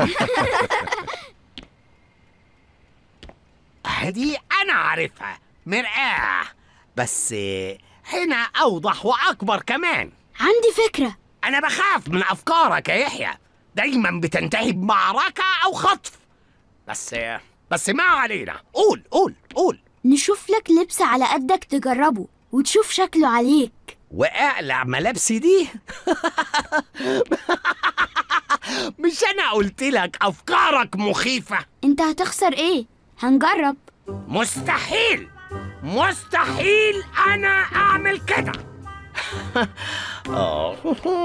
هدي أنا عارفها مرآة بس هنا أوضح وأكبر كمان عندي فكرة أنا بخاف من أفكارك يا يحيى دايما بتنتهي بمعركة أو خطف بس بس ما علينا قول قول قول نشوف لك لبس على قدك تجربه وتشوف شكله عليك واقلع ملابسي دي مش انا قلت لك افكارك مخيفه انت هتخسر ايه هنجرب مستحيل مستحيل انا اعمل كده آه.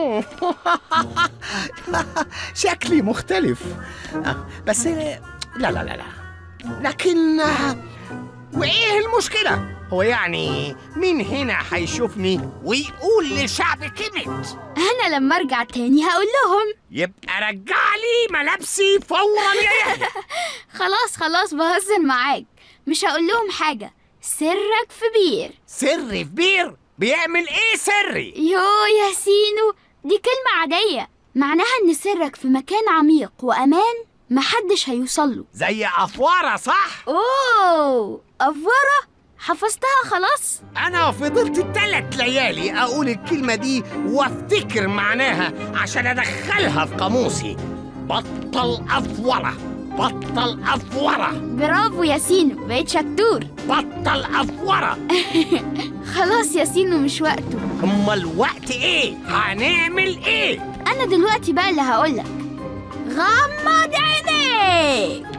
شكلي مختلف آه، بس لا لا لا لا لكن آه، وايه المشكله هو يعني مين هنا هيشوفني ويقول للشعب كلمة انا لما ارجع تاني هقول لهم يبقى رجع لي ملابسي فورا يا يحيى خلاص خلاص بهزر معاك مش هقول لهم حاجة سرك في بير سر في بير بيعمل ايه سري يو يا سينو دي كلمة عادية معناها ان سرك في مكان عميق وامان محدش هيوصله زي افواره صح اوه افورة حفظتها خلاص انا فضلت ثلاث ليالي اقول الكلمه دي وافتكر معناها عشان ادخلها في قاموسي بطل افوره بطل افوره برافو يا سينو بقيت شطور بطل افوره خلاص يا سينو مش وقته امال الوقت ايه هنعمل ايه انا دلوقتي بقى اللي هقولك غمض عينيك